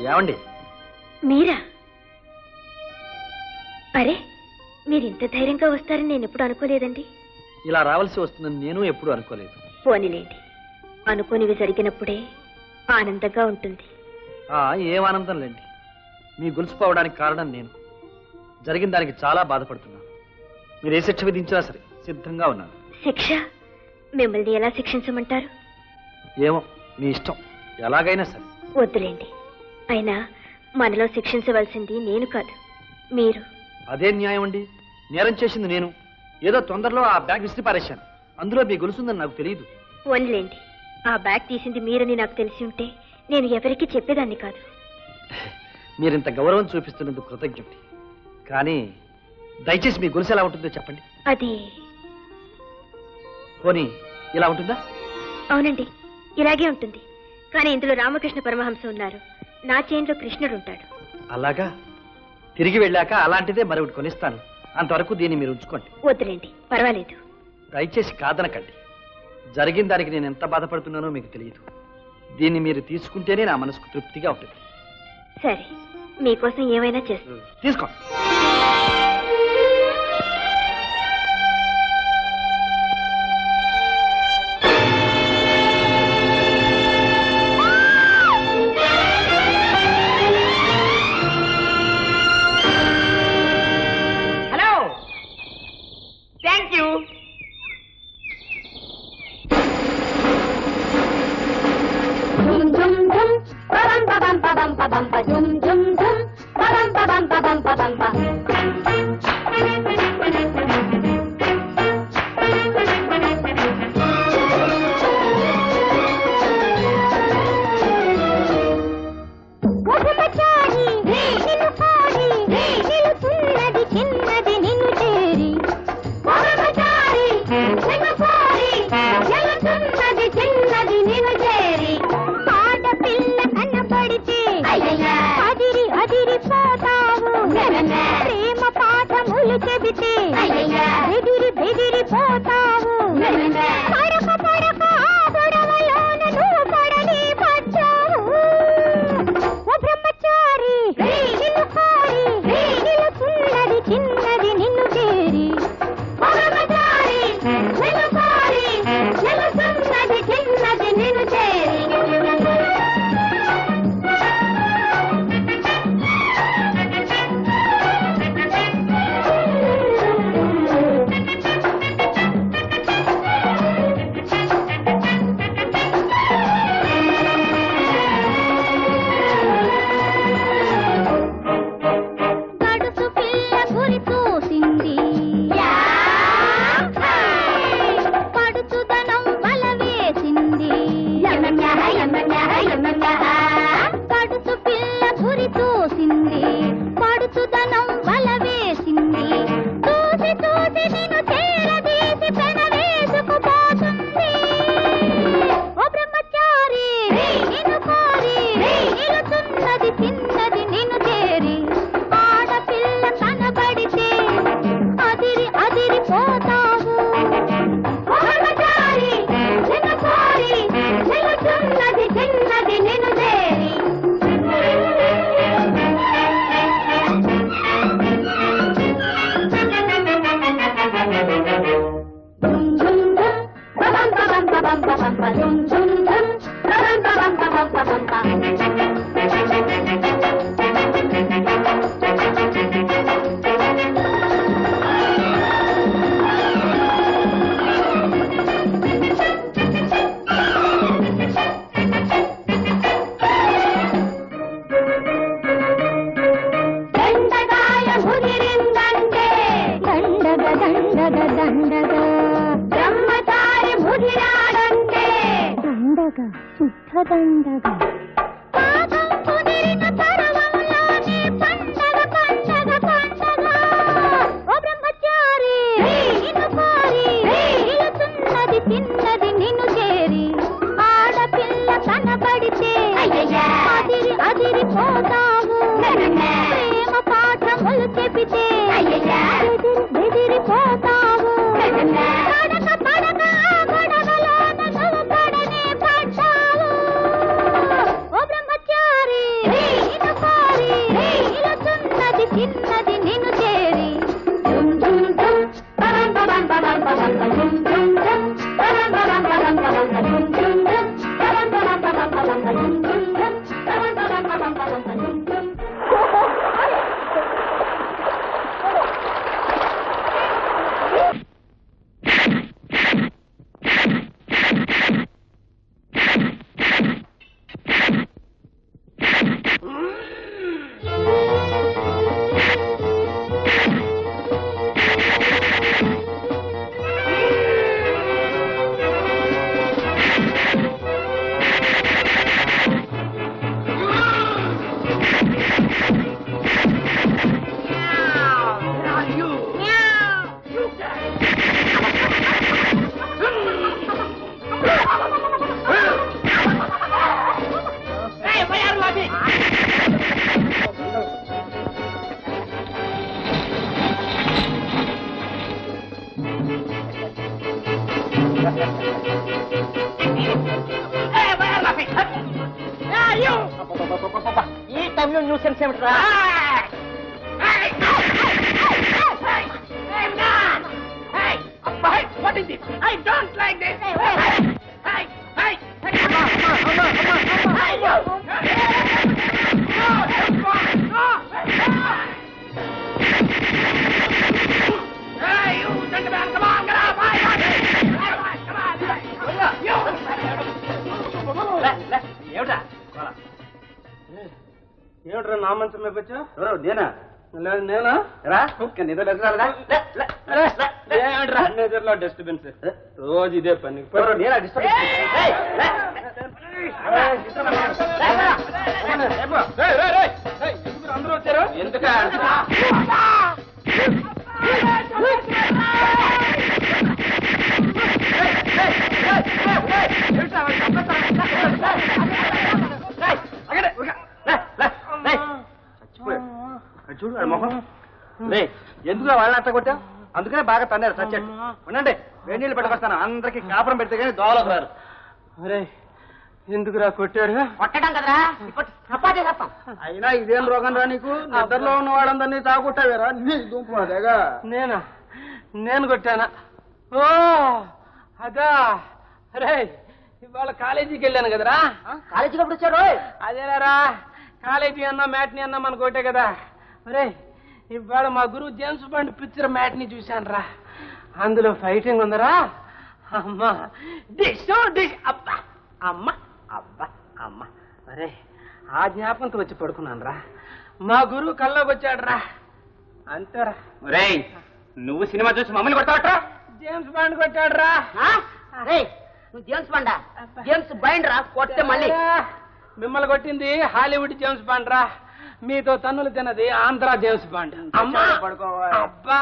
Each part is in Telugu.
ఏమండి మీరా అరే మీరు ఇంత ధైర్యంగా వస్తారని నేను ఎప్పుడు అనుకోలేదండి ఇలా రావాల్సి వస్తుందని నేను ఎప్పుడూ అనుకోలేదు పోనీలేండి అనుకోనివి జరిగినప్పుడే ఆనందంగా ఉంటుంది ఆ ఏం ఆనందం లేండి మీ గొలుసుపోవడానికి కారణం నేను జరిగిన దానికి చాలా బాధపడుతున్నాను మీరు ఏ శిక్ష విధించినా సరే సిద్ధంగా ఉన్నాను శిక్ష మిమ్మల్ని ఎలా శిక్షించమంటారు ఏమో మీ ఇష్టం ఎలాగైనా సరే వద్దులేండి అయినా మనలో శిక్షించవలసింది నేను కాదు మీరు అదే న్యాయం అండి నేరం చేసింది నేను ఏదో తొందరలో ఆ బ్యాగ్ విసిరి పారేశాను అందులో మీ గొలుసుందని నాకు తెలియదు పోనీలేండి ఆ బ్యాగ్ తీసింది మీరని నాకు తెలిసి ఉంటే నేను ఎవరికీ చెప్పేదాన్ని కాదు మీరింత గౌరవం చూపిస్తున్నందుకు కృతజ్ఞత కానీ దయచేసి మీ గొలుసు ఎలా ఉంటుందో చెప్పండి అది పోనీ ఇలా ఉంటుందా అవునండి ఇలాగే ఉంటుంది కానీ ఇందులో రామకృష్ణ పరమహంస ఉన్నారు నా చేన్లో కృష్ణుడు ఉంటాడు అలాగా తిరిగి వెళ్ళాక అలాంటిదే మరొకటి కొనిస్తాను అంతవరకు దీన్ని మీరు ఉంచుకోండి వద్దులేండి పర్వాలేదు దయచేసి కాదనకండి జరిగిన దానికి నేను ఎంత బాధపడుతున్నానో మీకు తెలియదు దీన్ని మీరు తీసుకుంటేనే నా మనసుకు తృప్తిగా ఉంటుంది సరే మీకోసం ఏమైనా చేస్తాను తీసుకో hello thank you Dum dum dum, ba bum ba bum ba bum ba bum ba dum dum dum, ba bum ba bum ba bum ba bum ba. ముఖమచారి నిన్ను కోరి నిలుచున్నది చిన్నది నిన్ను చేరి ముఖమచారి నిన్ను కోరి నిలుచున్నది చిన్నది నిన్ను చేరి ఆడపిల్ల కనపడితే అదిరి అదిరి పోతావు ప్రేమ పాఠములు చెబితే బెదిరి బెదిరి పోతావు పడక పడక ఆ గొడవలోన నువ్వు పడని పడ్డావు ఓ బ్రహ్మచారి నిన్ను కోరి నిలుచున్నది చిన్నది నిన్ను చేరి ఓ బ్రహ్మచారి నిన్ను కోరి నిలుచున్నది చిన్నది నిన్ను చేరి గడుసు పిల్ల గురి చూసింది పడుచుదనం వల వేసింది గడుసు పిల్ల గురి చూసింది పడుచుదనం వల వేసింది చూసి చూసి నిన్ను చేరదీసి పెన వేసుకుపోతుంది ఓ బ్రహ్మచారి నిన్ను కోరి నిలుచున్నది చిన్నది నిన్ను చేరి ఆడపిల్ల కనబడితే అదిరి అదిరి పోతావు ఓ బ్రహ్మచారి నిన్ను కోరి నిలుచున్నది చిన్నది నిన్ను చేరి Dum dum dum, ba bum ba bum ba bum ba bum ba dum dum dum, ba bum ba bum ba bum ba bum ba. దండగాయ ముదిరిందంటే దండగ దండగ దండగ బ్రహ్మచారి ముదిరాడంటే దండగ శుద్ధ దండగ పాపం కుదిరిన పర్వంలోనే పండగ పండగ పండగ ఓ బ్రహ్మచారి నిన్ను కోరి నిలుచున్నది చిన్నది నిన్ను చేరి ఆడపిల్ల కనబడితే అదిరి అదిరి పోతావు ప్రేమ పాఠములు చెబితే బెదిరి బెదిరి పోతావు పడక పడక ఆ గొడవలోన నువ్వు పడనే పడ్డావు న్యూసెన్స్ ఏమిట్రా ఏమిటా ఏమిట్రా నా మంచం మీద వచ్చా ఎవరు నేనా లేదు నేనా రా ఇంకా నిద్ర లేదు రా, లే, లే, లే, లే, లే. ఏమిట్రా నిద్రలో డిస్టర్బెన్స్ రోజు ఇదే పని ఎవరు నేనా డిస్టర్బ్ ఏయ్, లే. అందరూ వచ్చారు ఎందుక చూడు వాడి మొహం రే ఎందుకు వాళ్ళని అట్ట కొట్టా అందుకనే బాగా తన్నారు సచ్చెట్టు ఉండండి వేడి నీళ్ళు పెట్టుకొస్తాను అందరికి కాపురం పెడితే కానీ దోవలకు రారు అరే ఎందుకురా కొట్టారు కొట్టడం కదరా ఇప్పుడు చపాతీ చేస్తాం అయినా ఇదేం రోగం రా నీకు నిద్రలో ఉన్న వాడందరినీ తాగుట్టావేరా నీ దుంపు అదేగా నేనా నేను కొట్టానా ఓ అదా అరే ఇవాళ కాలేజీకి వెళ్ళాను కదరా కాలేజీకి ఎప్పుడు వచ్చారు అదేరా కాలేజీ అన్నా మ్యాట్ని అన్నా మన కొట్టే కదా అరే ఇవాళ మా గురువు జేమ్స్ బాండ్ పిక్చర్ మ్యాట్ని చూశాను రా అందులో ఫైటింగ్ ఉందరా అమ్మా డిష్ డిష్ అబ్బా అమ్మ అబ్బా అమ్మ అరే ఆ జ్ఞాపకంతో వచ్చి పడుకున్నాను రా మా గురువు కల్లోకి వచ్చాడు రా అంతేరా రేయ్ నువ్వు సినిమా చూసి మమ్మల్ని కొడతావట్రా జేమ్స్ బాండ్ కొట్టాడు రా నువ్వు జేమ్స్ బండా జేమ్స్ బైండ్ రా కొట్టే మళ్ళీ మిమ్మల్ని కొట్టింది హాలీవుడ్ జేమ్స్ బాండ్ రా మీతో తన్నులు తిన్నది ఆంధ్ర జేమ్స్ బాండ్ అమ్మా పడుకోవా. అబ్బా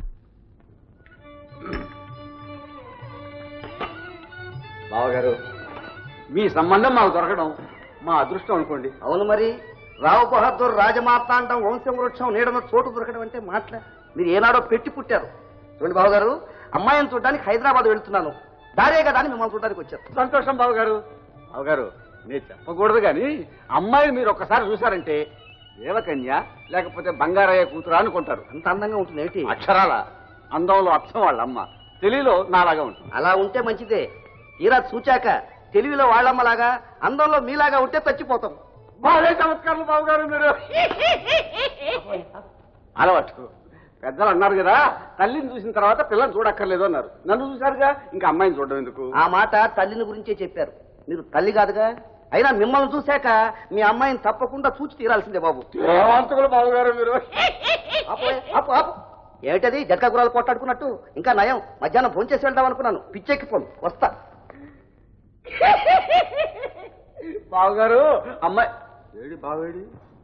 బావగారు మీ సంబంధం మాకు దొరకడం మా అదృష్టం అనుకోండి అవును మరి రావు బహదూర్ రాజమాతాండం వంశం వృక్షం నీడన చోటు దొరకడం అంటే మాటల మీరు ఏనాడో పెట్టి పుట్టారు చూడండి బాబు గారు అమ్మాయిని చూడడానికి హైదరాబాద్ వెళ్తున్నాను దారే కదా అని మిమ్మల్ని చూడడానికి వచ్చారు సంతోషం బావగారు బావగారు నేను చెప్పకూడదు కానీ అమ్మాయిని మీరు ఒక్కసారి చూసారంటే దేవకన్య లేకపోతే బంగారయ్య కూతురా అనుకుంటారు అంత అందంగా ఉంటుంది ఏంటి అక్షరాల అందంలో అచ్చం వాళ్ళ అమ్మ తెలివిలో నాలాగా ఉంటుంది అలా ఉంటే మంచిదే తీరా చూచాక తెలివిలో వాళ్ళమ్మలాగా అందంలో మీలాగా ఉంటే చచ్చిపోతాం బాగా చమత్కారాలు బావగారు మీరు అలవాటు పెద్దలు అన్నారు కదా తల్లిని చూసిన తర్వాత పిల్లని చూడక్కర్లేదు అన్నారు నన్ను చూశారుగా ఇంకా అమ్మాయిని చూడడం ఎందుకు ఆ మాట తల్లిని గురించే చెప్పారు మీరు తల్లి కాదుగా అయినా మిమ్మల్ని చూశాక మీ అమ్మాయిని తప్పకుండా చూచి తీరాల్సిందే బాబు దేవాంతకులు బావగారు మీరు ఆపు, ఆపు, ఆపు. ఏమిటది జట్కా గురాలు కొట్టాడుకున్నట్టు ఇంకా నయం మధ్యాహ్నం ఫోన్ చేసి వెళ్దాం అనుకున్నాను పిచ్చెక్కిపోను వస్తా బావగారు అమ్మాయి ఏడి బావేడి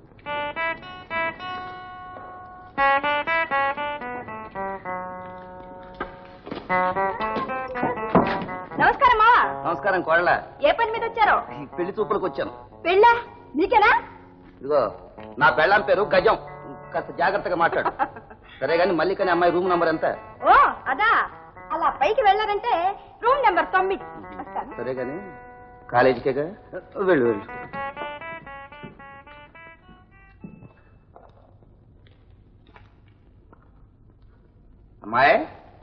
నమస్కారం మావా నమస్కారం కోళ్ళ ఏ పని మీద వచ్చారో ఈ పెళ్లి చూపులకు వచ్చాను పెళ్ళా నీకేనా ఇదిగో నా పెళ్ళాం పేరు గజం కాస్త జాగ్రత్తగా మాట్లాడు సరే గాని మళ్ళీ కానీ అమ్మాయి రూమ్ నంబర్ ఎంత ఓ అదా అలా పైకి వెళ్ళారంటే రూమ్ నెంబర్ తొమ్మిది వస్తాను సరే గాని కాలేజీకేగా వెళ్ళు వెళ్ళు అమ్మాయి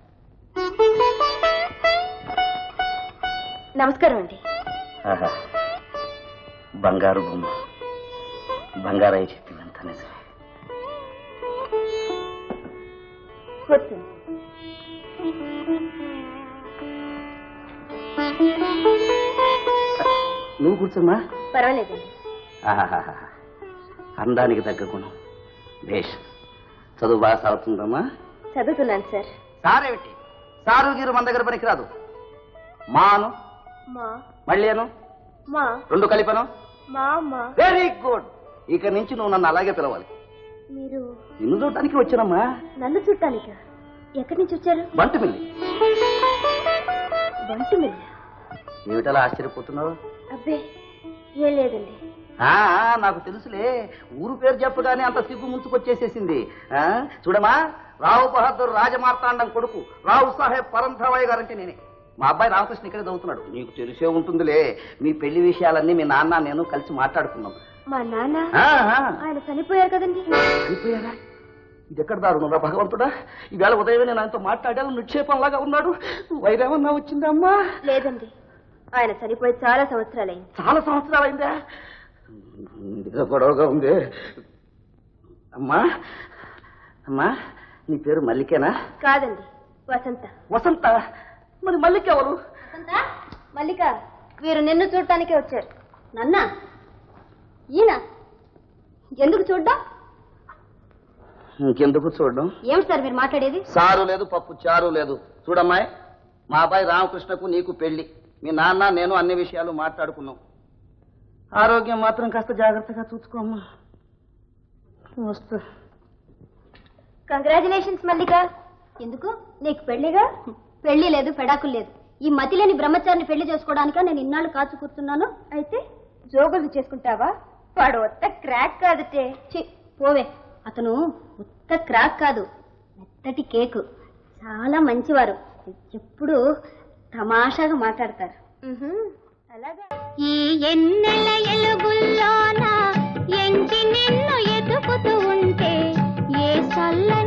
నమస్కారం అండి ఆహా. బంగారు బొమ్మ బంగారయ్య చెప్పిందంతా నిజమే కూర్చోండి నువ్వు కూర్చోమ్మా పర్వాలేదండి ఆహాహాహా. అందానికి తగ్గ గుణం భేష్ చదువు బాగా సాగుతుందమ్మా చదువుతున్నాను సార్ సారేమిటి సారు గీరు మన దగ్గర పనికిరాదు మాను మా మళ్ళీను మా రెండు కలిపను మా మా వెరీ గుడ్ ఇక నుంచి నువ్వు నన్ను అలాగే పిలవాలి మీరు నిన్ను చూడటానికి వచ్చానమ్మా నన్ను చుట్టానిక ఎక్కడి నుంచి వచ్చారు బంటు మిల్లి బంటు మిల్ల ఏమిటలా ఆశ్చర్యపోతున్నావు అబ్బే ఏం లేదండి ఆ, నాకు తెలుసులే ఊరు పేరు చెప్పగానే అంత సిగ్గు ముంచుకొచ్చేసేసింది ఆ, చూడమా రావు బహదూర్ రాజమార్తాండం కొడుకు రావు సాహెబ్ పరంధావయ్య గారంటే నేనే మా అబ్బాయి రామకృష్ణ ఇక్కడే చదువుతున్నాడు నీకు తెలిసే ఉంటుందిలే మీ పెళ్లి విషయాలన్నీ మీ నాన్న నేను కలిసి మాట్లాడుకున్నాం మా నాన్న ఆ, ఆ. ఆయన చనిపోయారు కదండి అయిపోయారా ఇది ఎక్కడ దారుణంరా భగవంతుడా ఈవేళ ఉదయమే నేను ఆయనతో మాట్లాడాను నిక్షేపంలాగా ఉన్నాడు వైరేమన్నా వచ్చిందమ్మా లేదండి ఆయన చనిపోయి చాలా సంవత్సరాలైంది చాలా సంవత్సరాలైందా ఇదిగో గొడవగా ఉంది అమ్మా అమ్మా నీ పేరు మల్లికేనా కాదండి వసంత వసంత మరి మల్లిక ఎవరు వసంత మల్లిక వీరు నిన్ను చూడటానికే వచ్చారు నన్నా ఈయన ఎందుకు చూడ్డం ఇంకెందుకు చూడడం ఏమిటి సార్ మీరు మాట్లాడేది సారు లేదు పప్పు చారు లేదు చూడమ్మాయి మా అబ్బాయి రామకృష్ణకు నీకు పెళ్లి మీ నాన్న నేను అన్ని విషయాలు మాట్లాడుకున్నాం ఆరోగ్యం మాత్రం కాస్త జాగ్రత్తగా చూసుకోమ్మా వస్తా కంగ్రాచులేషన్స్ మల్లిక ఎందుకు నీకు పెళ్లిగా పెళ్లి లేదు పెడాకులు లేదు ఈ మతిలేని బ్రహ్మచారిని పెళ్లి చేసుకోవడానిక నేను ఇన్నాళ్ళు కాచు కూర్చున్నాను అయితే జోగులు చేసుకుంటావా వాడు ఒత్త క్రాక్ కాదుటే ఛీ, పోవే అతను ఉత్త క్రాక్ కాదు మెత్తటి కేకు చాలా మంచివారు ఎప్పుడు తమాషాగా మాట్లాడతారు అలాగా ఈ ఎన్నెల ఎలుగుల్లోన ఎంచి నిన్ను ఎతుకుతూ ఉంటే ఏ చల్లని